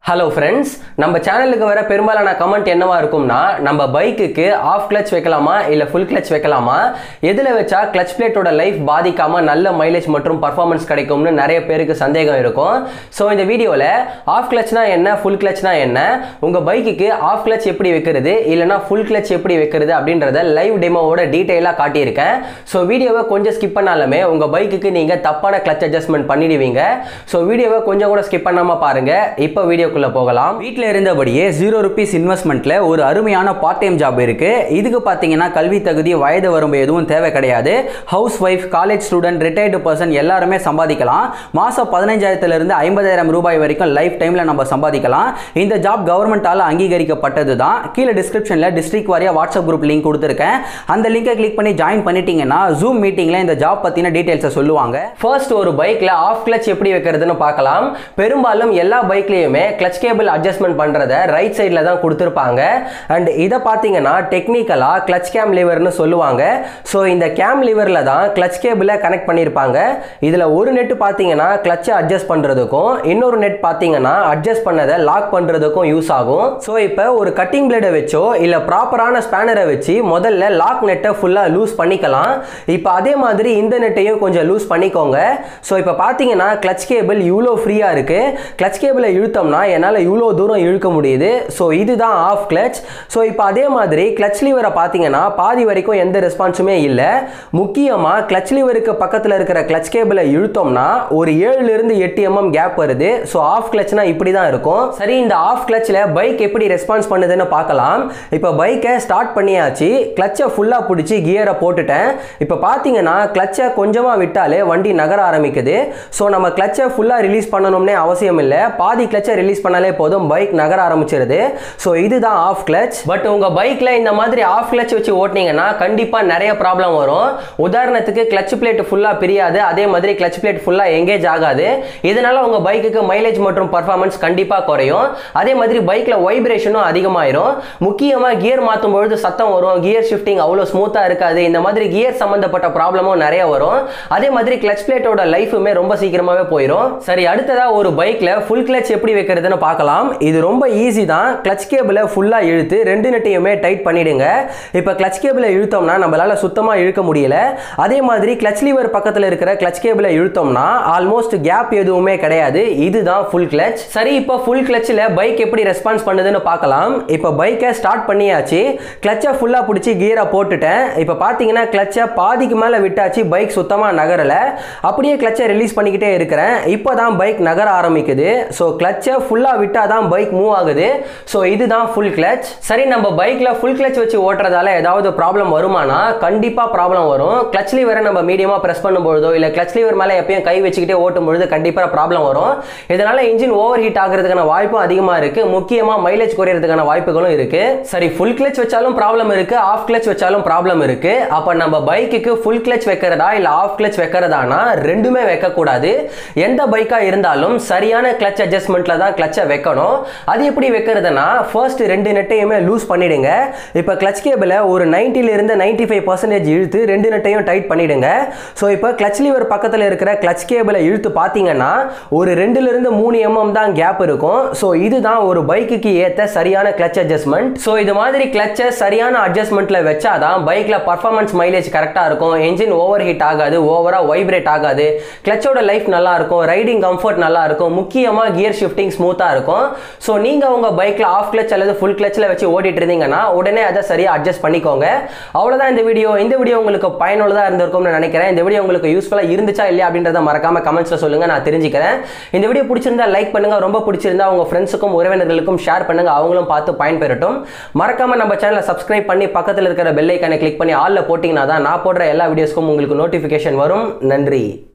hello friends நம்ம சேனலுக்கு வர பெரும்பாலான கமெண்ட் என்னவா இருக்கும்னா நம்ம பைக்குக்கு ஆஃப் கிளச் வைக்கலாமா இல்லை ஃபுல் கிளச் வைக்கலாமா எதில் வச்சா கிளச் பிளேட்டோட லைஃப் பாதிக்காம நல்ல மைலேஜ் மற்றும் பர்ஃபார்மன்ஸ் கிடைக்கும்னு நிறைய பேருக்கு சந்தேகம் இருக்கும் ஸோ இந்த வீடியோவில் ஆஃப் கிளச்னா என்ன ஃபுல் கிளச்னா என்ன உங்கள் பைக்குக்கு ஆஃப் கிளச் எப்படி வைக்கிறது இல்லைனா ஃபுல் கிளச் எப்படி வைக்கிறது அப்படின்றத லைவ் டெமோவோட டீட்டெயிலாக காட்டியிருக்கேன் ஸோ வீடியோவை கொஞ்சம் ஸ்கிப் பண்ணாலுமே உங்கள் பைக்குக்கு நீங்கள் தப்பான கிளச் அட்ஜஸ்ட்மெண்ட் பண்ணிடுவீங்க ஸோ வீடியோவை கொஞ்சம் கூட ஸ்கிப் பண்ணாமல் பாருங்கள் இப்போ வீடியோக்குள்ளே போகலாம் வீட்டில் இருந்தபடியே ஜீரோ ருபீஸ் இன்வெஸ்ட்மெண்ட்டில் ஒரு அருமையான பார்ட் டைம் ஜாப் இருக்குது இதுக்கு பார்த்தீங்கன்னா கல்வி தகுதி வயது வரம்பு எதுவும் தேவை கிடையாது housewife college student retired person எல்லாருமே சம்பாதிக்கலாம் மாதம் பதினஞ்சாயிரத்துலேருந்து ஐம்பதாயிரம் ரூபாய் வரைக்கும் லைஃப் டைமில் நம்ம சம்பாதிக்கலாம் இந்த ஜாப் கவர்மெண்ட்டால் அங்கீகரிக்கப்பட்டது தான் கீழே டிஸ்கிரிப்ஷனில் டிஸ்ட்ரிக்ட் வாரியாக வாட்ஸ்அப் குரூப் லிங்க் கொடுத்துருக்கேன் அந்த லிங்கை கிளிக் பண்ணி ஜாயின் பண்ணிட்டீங்கன்னா ஜூம் மீட்டிங்கில் இந்த ஜாப் பற்றின டீட்டெயில்ஸை சொல்லுவாங்க ஃபர்ஸ்ட் ஒரு பைக்ல ஆஃப் கிளச் எப்படி வைக்கிறதுன்னு பார்க்கலாம் பெரும்பாலும் எல்லா பைக்லயுமே கிளச் கேபிள் அட்ஜஸ்ட்மெண்ட் பண்றத ரைட் சைடில் தான் கொடுத்துருப்பாங்க அண்ட் இதை பார்த்தீங்கன்னா டெக்னிக்கலா கிளச் கேம் லிவர்னு சொல்லுவாங்க ஸோ இந்த கேம் லிவரில் தான் கிளச் கேபிளை கனெக்ட் பண்ணியிருப்பாங்க இதில் ஒரு நெட் பார்த்தீங்கன்னா கிளச்சை அட்ஜஸ்ட் பண்ணுறதுக்கும் இன்னொரு நெட் பார்த்தீங்கன்னா அட்ஜஸ்ட் பண்ணதை லாக் பண்ணுறதுக்கும் யூஸ் ஆகும் ஸோ இப்போ ஒரு கட்டிங் பிளேடை வச்சோ இல்லை ப்ராப்பரான ஸ்பேனரை வச்சு முதல்ல லாக் நெட்டை ஃபுல்லாக லூஸ் பண்ணிக்கலாம் இப்போ அதே மாதிரி இந்த நெட்டையும் கொஞ்சம் லூஸ் பண்ணிக்கோங்க ஸோ இப்போ பார்த்தீங்கன்னா கிளச் கேபிள் இவ்வளோ ஃப்ரீயாக இருக்குது கிளச் கேபிளை இழுத்தோம்னா என்னால் இவ்வளோ தூரம் இழுக்க முடியுது ஸோ இதுதான் ஆஃப் கிளச் ஸோ இப்போ அதே மாதிரி கிளச் லீவரை பார்த்தீங்கன்னா பாதி வரைக்கும் எந்த ரெஸ்பான்ஸுமே இல்லை முக்கியமாக கிளச் லீவருக்கு பக்கத்தில் இருக்கிற கிளச் கேபிளை இழுத்தோம்னா ஒரு ஏழுலேருந்து எட்டு எம்எம் கேப் வருது ஸோ ஆஃப் கிளச்னா இப்படி தான் இருக்கும் சரி இந்த ஆஃப் கிளச்சில் பைக் எப்படி ரெஸ்பான்ஸ் பண்ணுதுன்னு பார்க்கலாம் இப்போ பைக்கை ஸ்டார்ட் பண்ணியாச்சு கிளச்சை ஃபுல்லாக பிடிச்சி கியரை போட்டுட்டேன் இப்போ பார்த்தீங்கன்னா கிளச்சை கொஞ்சமாக விட்டாலே வண்டி நகர ஆரம்பிக்குது ஸோ நம்ம கிளச்சை ஃபுல்லாக ரிலீஸ் பண்ணணும்னே அவசியம் இல்லை பாதி கிளச்சை ரிலீஸ் பண்ணாலே போதும் பைக் நகர ஆரம்பிச்சிருது ஸோ இதுதான் ஆஃப் கிளச் பட் உங்கள் பைக்கில் இந்த மாதிரி ஆஃப் கிளச் வச்சு ஓட்டினீங்கன்னா கண்டிப்பாக நிறைய ப்ராப்ளம் வரும் உதாரணத்துக்கு கிளச் பிளேட் ஃபுல்லாக பிரியாது அதே மாதிரி கிளச் பிளேட் ஃபுல்லாக எங்கேஜ் ஆகாது இதனால உங்கள் பைக்குக்கு மைலேஜ் மற்றும் பர்ஃபார்மன்ஸ் கண்டிப்பாக குறையும் அதே மாதிரி பைக்கில் வைப்ரேஷனும் அதிகமாயிரும் முக்கியமாக கியர் மாற்றும் பொழுது சத்தம் வரும் கியர் ஷிஃப்டிங் அவ்வளோ ஸ்மூத்தாக இருக்காது இந்த மாதிரி கியர் சம்மந்தப்பட்ட ப்ராப்ளமும் நிறைய வரும் அதே மாதிரி கிளச் பிளேட்டோட லைஃபுமே ரொம்ப சீக்கிரமாகவே போயிடும் சரி அடுத்ததாக ஒரு பைக்கில் ஃபுல் கிளச் எப்படி வைக்கிறதுன்னு பார்க்கலாம் இது ரொம்ப ஈஸி தான் கிளச் கேபிளை ஃபுல்லாக இழுத்து ரெண்டு நெட்டையுமே டைட் பண்ணிடுங்க இப்போ கிளச் கேபிளை இழுத்தோம்னா நம்மளால சுத்தமாக இழுக்க முடியல அதே மாதிரி கிளச் லீவர் பக்கத்தில் இருக்கிற கிளச் கேபிளை இழுத்தோம்னா ஆல்மோஸ்ட் கேப் எதுவுமே கிடையாது இதுதான் ஃபுல் கிளச் சரி இப்போ ஃபுல் கிளச்சில் பைக் எப்படி ரெஸ்பான்ஸ் பண்ணுதுன்னு பார்க்கலாம் இப்போ பைக்கை ஸ்டார்ட் பண்ணியாச்சு கிளச்சை ஃபுல்லாக பிடிச்சி கியரை போட்டுட்டேன் இப்போ பார்த்தீங்கன்னா கிளச்சை பாதிக்கு மேலே விட்டாச்சு பைக் சுத்தமாக நகரலை அப்படியே கிளச்சை ரிலீஸ் பண்ணிக்கிட்டே இருக்கிறேன் இப்போ தான் பைக் நகர ஆரம்பிக்குது ஸோ கிளச்சை ஃபுல்லாக விட்டால் தான் பைக் மூவ் ஆகுது ஸோ இதுதான் ஃபுல் கிளச் சரி நம்ம பைக்கில் ஃபுல் கிளச் வச்சு ஓட்டுறதால ஏதாவது ப்ராப்ளம் வருமானா கண்டிப்பாக ப்ராப்ளம் வரும் கிளச் லீவரை நம்ம மீடியமாக ப்ரெஸ் பண்ணும்பொழுதோ இல்லை கிளச் லீவர் மேலே எப்பயும் கை வச்சுக்கிட்டே ஓட்டும் பொழுது கண்டிப்பாக ப்ராப்ளம் வரும் இதனால இன்ஜின் ஓவர் ஹீட் ஆகிறதுக்கான வாய்ப்பும் அதிகமாக இருக்கு முக்கியமாக மைலேஜ் குறையிறதுக்கான வாய்ப்புகளும் இருக்கு சரி ஃபுல் கிளச் வச்சாலும் ப்ராப்ளம் இருக்கு ஆஃப் கிளச் வச்சாலும் ப்ராப்ளம் இருக்கு அப்போ நம்ம பைக்குக்கு ஃபுல் கிளச் வைக்கிறதா இல்லை ஆஃப் கிளச் வைக்கிறதானா ரெண்டுமே வைக்கக்கூடாது எந்த பைக்காக இருந்தாலும் சரியான கிளச் அட்ஜஸ்ட்மெண்ட்ல தான் கிளச்சை வைக்கணும் அது எப்படி வைக்கிறதுனா ஃபர்ஸ்ட் ரெண்டு நெட்டையுமே லூஸ் பண்ணிடுங்க இப்போ கிளச் கேபிளை ஒரு 90 ல இருந்து நைன்டி ஃபைவ் பர்சன்டேஜ் இழுத்து ரெண்டு நெட்டையும் டைட் பண்ணிடுங்க ஸோ இப்போ கிளச் லீவர் பக்கத்தில் இருக்கிற கிளச் கேபிளை இழுத்து பார்த்தீங்கன்னா ஒரு ரெண்டுல இருந்து மூணு எம்எம் தான் கேப் இருக்கும் ஸோ இதுதான் ஒரு பைக்குக்கு ஏற்ற சரியான கிளச் அட்ஜஸ்ட்மெண்ட் ஸோ இது மாதிரி கிளச்சை சரியான அட்ஜஸ்ட்மெண்ட்ல வச்சாதான் பைக்கில் பர்ஃபார்மன்ஸ் மைலேஜ் கரெக்டாக இருக்கும் என்ஜின் ஓவர் ஹீட் ஆகாது ஓவராக வைப்ரேட் ஆகாது கிளச்சோட லைஃப் நல்லா இருக்கும் ரைடிங் கம்ஃபர்ட் நல்லா இருக்கும் முக்கியமாக கியர் ஷிஃப்டிங் ஸ்மூத்தாக இருக்கும் ஸோ நீங்கள் உங்கள் பைக்கில் ஆஃப் கிளச் அல்லது ஃபுல் கிளச்சில் வச்சு ஓட்டிட்டு இருந்தீங்கன்னா உடனே அதை சரியாக அட்ஜஸ்ட் பண்ணிக்கோங்க அவ்வளோதான் இந்த வீடியோ இந்த வீடியோ உங்களுக்கு பயனுள்ளதாக இருந்திருக்கும்னு நினைக்கிறேன் இந்த வீடியோ உங்களுக்கு யூஸ்ஃபுல்லாக இருந்துச்சா இல்லையா அப்படின்றத மறக்காம கமெண்ட்ஸில் சொல்லுங்கள் நான் தெரிஞ்சுக்கிறேன் இந்த வீடியோ பிடிச்சிருந்தா லைக் பண்ணுங்க ரொம்ப பிடிச்சிருந்தா உங்கள் ஃப்ரெண்ட்ஸுக்கும் உறவினர்களுக்கும் ஷேர் பண்ணுங்க அவங்களும் பார்த்து பயன்பெறட்டும் மறக்காம நம்ம சேனலை சப்ஸ்கிரைப் பண்ணி பக்கத்தில் இருக்கிற பெல் ஐக்கானை கிளிக் பண்ணி ஆல்ல போட்டிங்கன்னா தான் நான் போடுற எல்லா வீடியோஸ்க்கும் உங்களுக்கு நோட்டிஃபிகேஷன் வரும் நன்றி